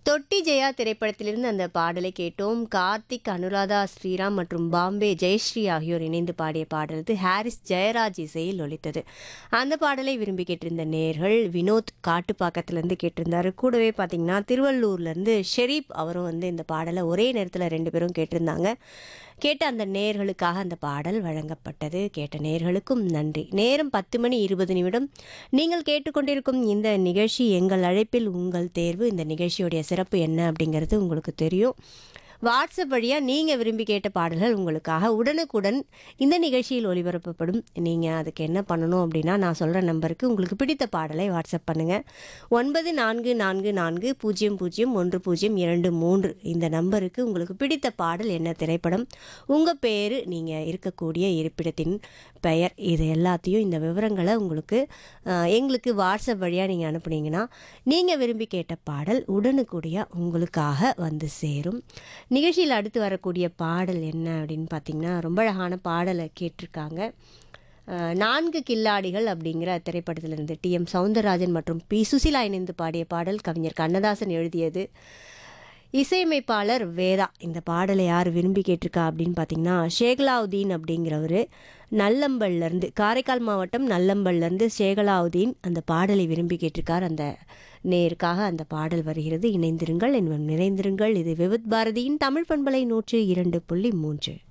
தொட்டி ஜெயா திரைப்படத்திலிருந்து அந்த பாடலை கேட்டோம் கார்த்திக் அனுராதா ஸ்ரீராம் மற்றும் பாம்பே ஜெயஸ்ரீ ஆகியோர் இணைந்து பாடிய பாடல் இது ஹாரிஸ் ஜெயராஜ் இசையில் ஒலித்தது அந்த பாடலை விரும்பி கேட்டிருந்த நேர்கள் வினோத் காட்டுப்பாக்கத்துலேருந்து கேட்டிருந்தாரு கூடவே பார்த்தீங்கன்னா திருவள்ளூர்லேருந்து ஷெரீப் அவரும் வந்து இந்த பாடலை ஒரே நேரத்தில் ரெண்டு பேரும் கேட்டிருந்தாங்க கேட்ட அந்த நேர்களுக்காக அந்த பாடல் வழங்கப்பட்டது கேட்ட நேர்களுக்கும் நன்றி நேரம் பத்து மணி இருபது நிமிடம் நீங்கள் கேட்டுக்கொண்டிருக்கும் இந்த நிகழ்ச்சி எங்கள் அழைப்பில் உங்கள் தேர்வு இந்த நிகழ்ச்சியுடைய சிறப்பு என்ன அப்படிங்கிறது உங்களுக்கு தெரியும் வாட்ஸ்அப் வழியாக நீங்கள் விரும்பி கேட்ட பாடல்கள் உங்களுக்காக உடனுக்குடன் இந்த நிகழ்ச்சியில் ஒளிபரப்பப்படும் நீங்கள் அதுக்கு என்ன பண்ணணும் அப்படின்னா நான் சொல்கிற நம்பருக்கு உங்களுக்கு பிடித்த பாடலை வாட்ஸ்அப் பண்ணுங்கள் ஒன்பது நான்கு நான்கு நான்கு பூஜ்ஜியம் பூஜ்ஜியம் ஒன்று பூஜ்ஜியம் இரண்டு மூன்று இந்த நம்பருக்கு உங்களுக்கு பிடித்த பாடல் என்ன திரைப்படம் உங்கள் பேர் நீங்கள் இருக்கக்கூடிய இருப்பிடத்தின் பெயர் இது எல்லாத்தையும் இந்த விவரங்களை உங்களுக்கு அஹ், எங்களுக்கு வாட்ஸ்அப் வழியாக நீங்கள் அனுப்புனீங்கன்னா நீங்கள் விரும்பி கேட்ட பாடல் உடனுக்குடியாக உங்களுக்காக வந்து சேரும் நிகழ்ச்சியில் அடுத்து வரக்கூடிய பாடல் என்ன அப்படின்னு பார்த்தீங்கன்னா ரொம்ப அழகான பாடலை கேட்டிருக்காங்க அஹ், நான்கு கில்லாடிகள் அப்படிங்கிற திரைப்படத்திலிருந்து டி எம் சவுந்தரராஜன் மற்றும் பி சுசிலா இணைந்து பாடிய பாடல் கவிஞர் கண்ணதாசன் எழுதியது இசையமைப்பாளர் வேதா இந்த பாடலை யார் விரும்பி கேட்டிருக்கா அப்படின்னு பார்த்தீங்கன்னா ஷேகலாவுதீன் அப்படிங்கிறவர் நல்லம்பல்லேருந்து காரைக்கால் மாவட்டம் நல்லம்பல்லேருந்து ஷேகலாவுதீன் அந்த பாடலை விரும்பி கேட்டிருக்கார் அந்த நேருக்காக அந்த பாடல் வருகிறது இணைந்திருங்கள் என்பம் நிறைந்திருங்கள் இது விவித் பாரதியின் தமிழ் பண்பலை நூற்று இரண்டு புள்ளி மூன்று